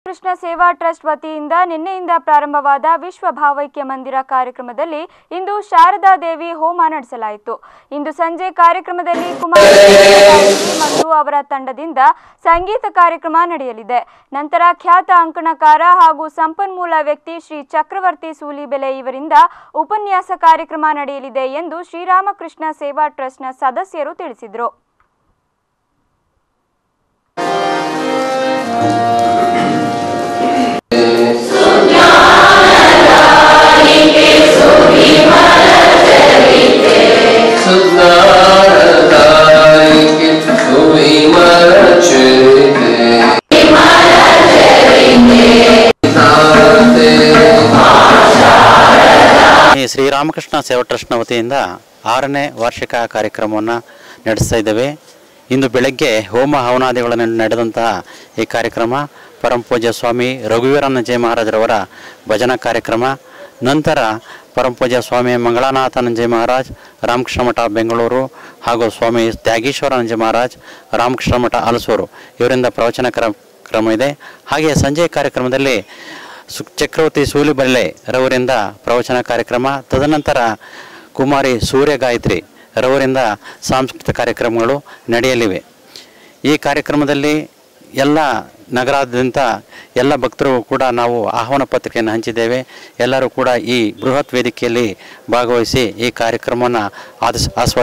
ಶ್ರೀರಾಮಕೃಷ್ಣ ಸೇವಾ ಟ್ರಸ್ಟ್ ವತಿಯಿಂದ ನಿನ್ನೆಯಿಂದ ಪ್ರಾರಂಭವಾದ ವಿಶ್ವ ಭಾವೈಕ್ಯ ಮಂದಿರ ಕಾರ್ಯಕ್ರಮದಲ್ಲಿ ಇಂದು ಶಾರದಾ ದೇವಿ ಹೋಮ ನಡೆಸಲಾಯಿತು ಇಂದು ಸಂಜೆ ಕಾರ್ಯಕ್ರಮದಲ್ಲಿ ಕುಮಾರ ಮತ್ತು ಅವರ ತಂಡದಿಂದ ಸಂಗೀತ ಕಾರ್ಯಕ್ರಮ ನಡೆಯಲಿದೆ ನಂತರ ಖ್ಯಾತ ಅಂಕಣಕಾರ ಹಾಗೂ ಸಂಪನ್ಮೂಲ ವ್ಯಕ್ತಿ ಶ್ರೀ ಚಕ್ರವರ್ತಿ ಸೂಲಿಬೆಲೆ ಇವರಿಂದ ಉಪನ್ಯಾಸ ಕಾರ್ಯಕ್ರಮ ನಡೆಯಲಿದೆ ಎಂದು ಶ್ರೀರಾಮಕೃಷ್ಣ ಸೇವಾ ಟ್ರಸ್ಟ್ನ ಸದಸ್ಯರು ತಿಳಿಸಿದರು सुज्ञानदायिके सुविमरचिते ताते ಈ ಶ್ರೀರಾಮಕೃಷ್ಣ ಸೇವಾ ಟ್ರಸ್ಟ್ನ ವತಿಯಿಂದ ಆರನೇ ವಾರ್ಷಿಕ ಕಾರ್ಯಕ್ರಮವನ್ನು ನಡೆಸ್ತಾ ಇದ್ದೇವೆ ಇಂದು ಬೆಳಗ್ಗೆ ಹೋಮ ಹವನಾದಿಗಳನ್ನು ನಡೆದಂತಹ ಈ ಕಾರ್ಯಕ್ರಮ ಪರಮ ಪೂಜ್ಯ ಸ್ವಾಮಿ ರಘುವೀರಾನಂದಜಯ ಮಹಾರಾಜರವರ ಭಜನಾ ಕಾರ್ಯಕ್ರಮ ನಂತರ ಪರಮ ಪೂಜ್ಯ ಸ್ವಾಮಿ ಮಂಗಳಾನಾಥಾನಂದಜಯ ಮಹಾರಾಜ್ ರಾಮಕೃಷ್ಣ ಮಠ ಬೆಂಗಳೂರು ಹಾಗೂ ಸ್ವಾಮಿ ತ್ಯಾಗೀಶ್ವರಾನಂದಜಯ ಮಹಾರಾಜ್ ರಾಮಕೃಷ್ಣ ಮಠ ಹಲಸೂರು ಇವರಿಂದ ಪ್ರವಚನ ಕ್ರಮ ಕ್ರಮ ಇದೆ ಹಾಗೆ ಸಂಜೆ ಕಾರ್ಯಕ್ರಮದಲ್ಲಿ ಸು ಚಕ್ರವರ್ತಿ ಸೂಲಿಬಲ್ಲೆ ರವರಿಂದ ಪ್ರವಚನ ಕಾರ್ಯಕ್ರಮ ತದನಂತರ ಕುಮಾರಿ ಸೂರ್ಯ ಗಾಯತ್ರಿ ರವರಿಂದ ಸಾಂಸ್ಕೃತಿಕ ಕಾರ್ಯಕ್ರಮಗಳು ನಡೆಯಲಿವೆ ಈ ಕಾರ್ಯಕ್ರಮದಲ್ಲಿ ಎಲ್ಲ ನಗರಾದ್ಯಂತ ಎಲ್ಲ ಭಕ್ತರು ಕೂಡ ನಾವು ಆಹ್ವಾನ ಪತ್ರಿಕೆಯನ್ನು ಹಂಚಿದ್ದೇವೆ ಎಲ್ಲರೂ ಕೂಡ ಈ ಬೃಹತ್ ವೇದಿಕೆಯಲ್ಲಿ ಭಾಗವಹಿಸಿ ಈ ಕಾರ್ಯಕ್ರಮವನ್ನು ಆದಸ್ ಆಸ್ವಾದ